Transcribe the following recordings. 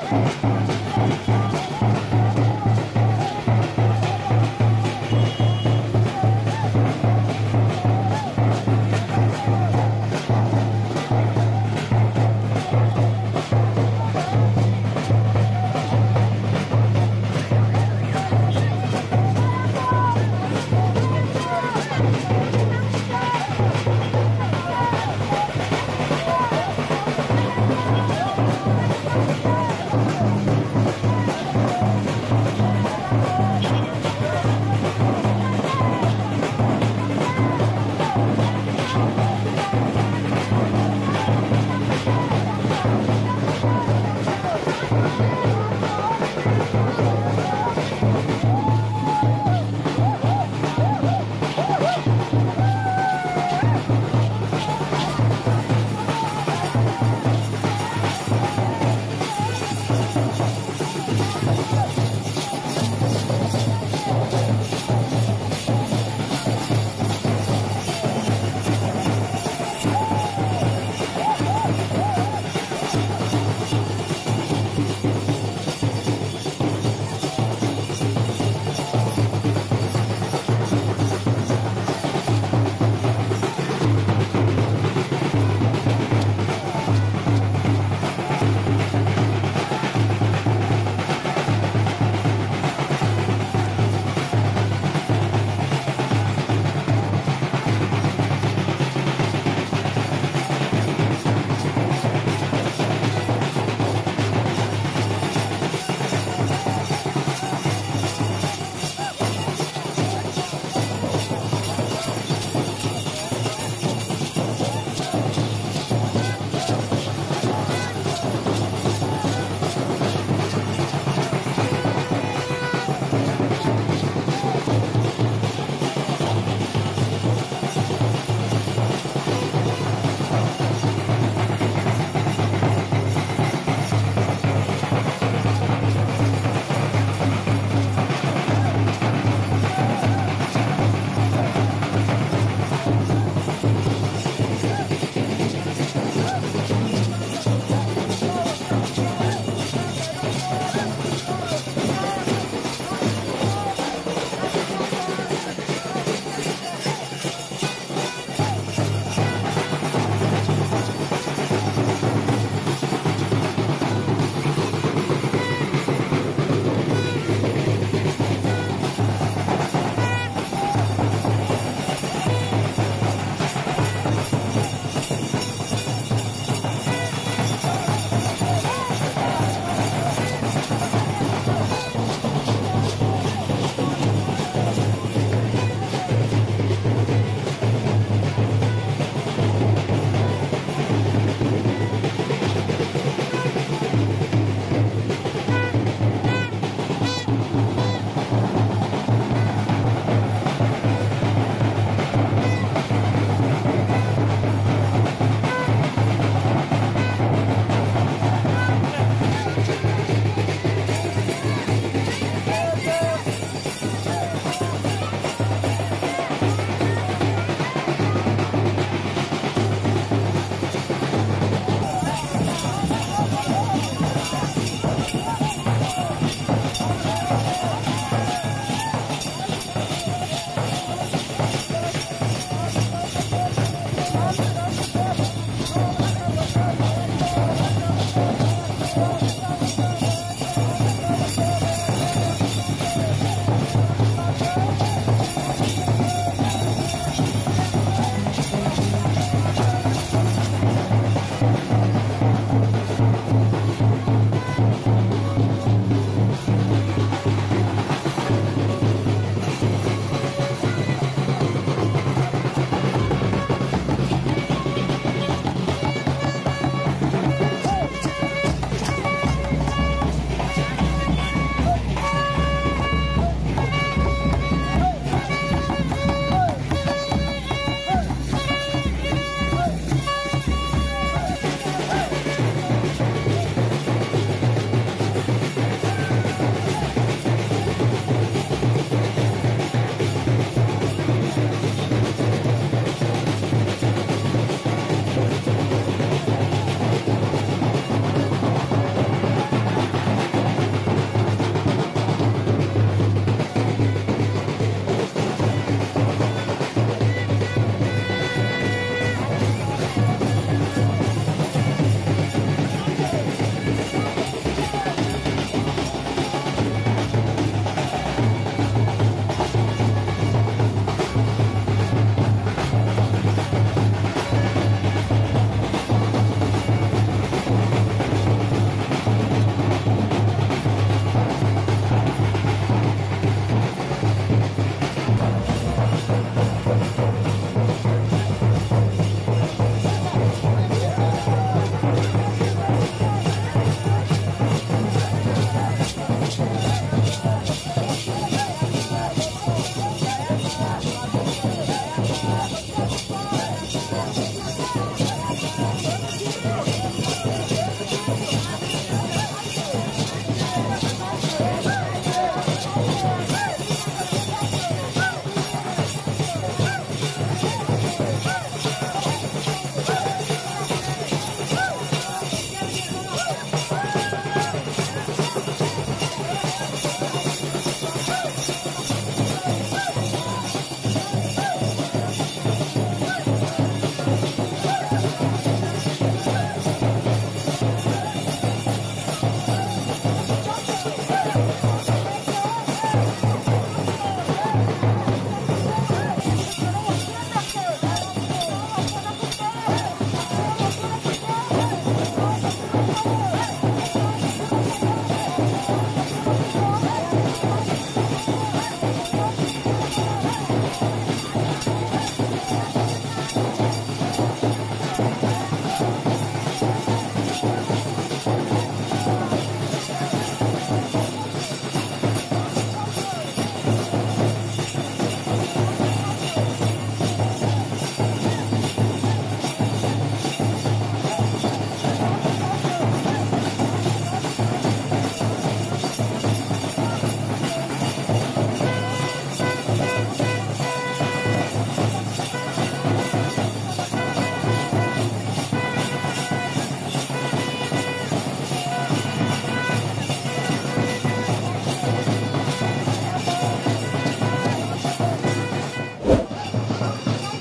ಠಠಠಠ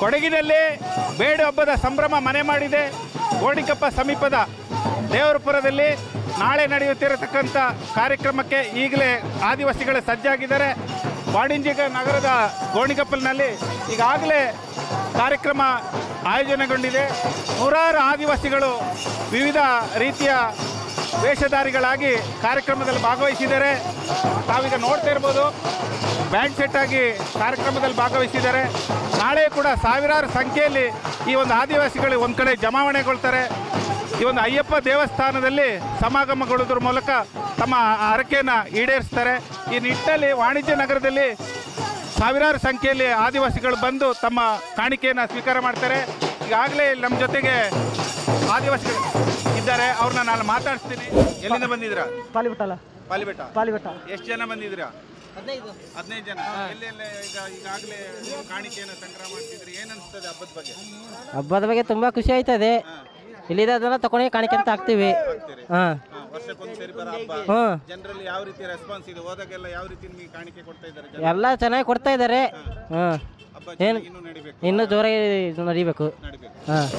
ಕೊಡಗಿನಲ್ಲಿ ಬೇಡು ಹಬ್ಬದ ಸಂಭ್ರಮ ಮನೆ ಮಾಡಿದೆ ಗೋಣಿಕೊಪ್ಪ ಸಮೀಪದ ದೇವರಪುರದಲ್ಲಿ ನಾಳೆ ನಡೆಯುತ್ತಿರತಕ್ಕಂಥ ಕಾರ್ಯಕ್ರಮಕ್ಕೆ ಈಗಲೇ ಆದಿವಾಸಿಗಳು ಸಜ್ಜಾಗಿದ್ದಾರೆ ವಾಣಿಜ್ಯಿಕ ನಗರದ ಗೋಣಿಕೊಪ್ಪಲಿನಲ್ಲಿ ಈಗಾಗಲೇ ಕಾರ್ಯಕ್ರಮ ಆಯೋಜನೆಗೊಂಡಿದೆ ನೂರಾರು ಆದಿವಾಸಿಗಳು ವಿವಿಧ ರೀತಿಯ ವೇಷಧಾರಿಗಳಾಗಿ ಕಾರ್ಯಕ್ರಮದಲ್ಲಿ ಭಾಗವಹಿಸಿದ್ದಾರೆ ತಾವೀಗ ನೋಡ್ತಾ ಇರ್ಬೋದು ಬ್ಯಾಂಡ್ ಸೆಟ್ ಆಗಿ ಕಾರ್ಯಕ್ರಮದಲ್ಲಿ ಭಾಗವಹಿಸಿದ್ದಾರೆ ನಾಳೆ ಕೂಡ ಸಾವಿರಾರು ಸಂಖ್ಯೆಯಲ್ಲಿ ಈ ಒಂದು ಆದಿವಾಸಿಗಳು ಒಂದು ಕಡೆ ಜಮಾವಣೆಗೊಳ್ತಾರೆ ಈ ಒಂದು ಅಯ್ಯಪ್ಪ ದೇವಸ್ಥಾನದಲ್ಲಿ ಸಮಾಗಮಗೊಳ್ಳೋದ್ರ ಮೂಲಕ ತಮ್ಮ ಹರಕೆಯನ್ನು ಈಡೇರಿಸ್ತಾರೆ ಈ ನಿಟ್ಟಿನಲ್ಲಿ ವಾಣಿಜ್ಯ ನಗರದಲ್ಲಿ ಸಾವಿರಾರು ಸಂಖ್ಯೆಯಲ್ಲಿ ಆದಿವಾಸಿಗಳು ಬಂದು ತಮ್ಮ ಕಾಣಿಕೆಯನ್ನು ಸ್ವೀಕಾರ ಮಾಡ್ತಾರೆ ಈಗಾಗಲೇ ಇಲ್ಲಿ ನಮ್ಮ ಜೊತೆಗೆ ಆದಿವಾಸಿಗಳು ಇದ್ದಾರೆ ಅವ್ರನ್ನ ನಾನು ಮಾತಾಡಿಸ್ತೀನಿ ಎಲ್ಲಿಂದ ಬಂದಿದ್ದೀರಾ ಪಾಲಿಬಿಟ್ಟಲ್ಲ ಪಾಲಿಬೆಟ್ಟ ಪಾಲಿಬೆಟ್ಟ ಎಷ್ಟು ಜನ ಬಂದಿದ್ದೀರಾ ಹದಿನೈದು ಹದಿನೈದು ಜನ ಎಲ್ಲೆಲ್ಲ ಈಗ ಈಗಾಗಲೇ ನೀವು ಕಾಣಿಕೆಯನ್ನು ಸಂಗ್ರಹ ಮಾಡ್ತಿದ್ರಿ ಏನು ಅನಿಸ್ತದೆ ಹಬ್ಬದ ಬಗ್ಗೆ ಹಬ್ಬದ ಬಗ್ಗೆ ತುಂಬಾ ಖುಷಿ ಆಯ್ತದೆ ಇಲ್ಲಿದ್ದದನ್ನ ತಗೊಂಡು ಕಾಣಿಕೆ ಅಂತ ಹಾಕ್ತಿವಿ ಹಾಂ ಹಾ, ವರ್ಷಕ್ಕೊಂದು ಸರಿ ಬರೋ ಹಬ್ಬ ಹ್ಞೂ ಜನರಲ್ಲಿ ಯಾವ ರೀತಿ ರೆಸ್ಪಾನ್ಸ್ ಇದೆ ಹೋದಾಗೆಲ್ಲ ಯಾವ ರೀತಿ ನಿಮಗೆ ಕಾಣಿಕೆ ಕೊಡ್ತಾ ಇದ್ದಾರೆ ಜನ ಎಲ್ಲ ಚೆನ್ನಾಗಿ ಕೊಡ್ತಾ ಇದ್ದಾರೆ ಹಾಂ ಹಬ್ಬ ಏನು ಇನ್ನೂ ನಡಿಬೇಕು ಇನ್ನೂ ಜೋರಾಗಿ ನಡಿಬೇಕು ನಡಿಬೇಕು ಹಾಂ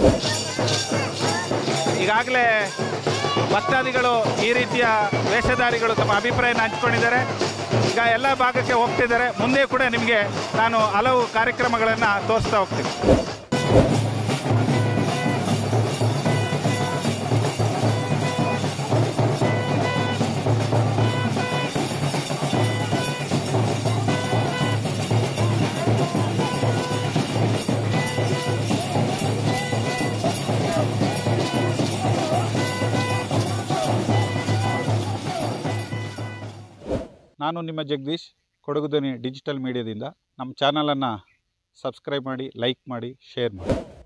ಈಗಾಗಲೇ ಭಕ್ತಾದಿಗಳು ಈ ರೀತಿಯ ವೇಷಧಾರಿಗಳು ತಮ್ಮ ಅಭಿಪ್ರಾಯನ ಹಂಚ್ಕೊಂಡಿದ್ದಾರೆ ಈಗ ಎಲ್ಲ ಭಾಗಕ್ಕೆ ಹೋಗ್ತಿದ್ದಾರೆ ಮುಂದೆ ಕೂಡ ನಿಮಗೆ ನಾನು ಹಲವು ಕಾರ್ಯಕ್ರಮಗಳನ್ನು ತೋರಿಸ್ತಾ ಹೋಗ್ತೀನಿ ನಾನು ನಿಮ್ಮ ಜಗದೀಶ್ ಕೊಡಗು ಧ್ವನಿ ಡಿಜಿಟಲ್ ಮೀಡಿಯಾದಿಂದ ನಮ್ಮ ಚಾನಲನ್ನು ಸಬ್ಸ್ಕ್ರೈಬ್ ಮಾಡಿ ಲೈಕ್ ಮಾಡಿ ಶೇರ್ ಮಾಡಿ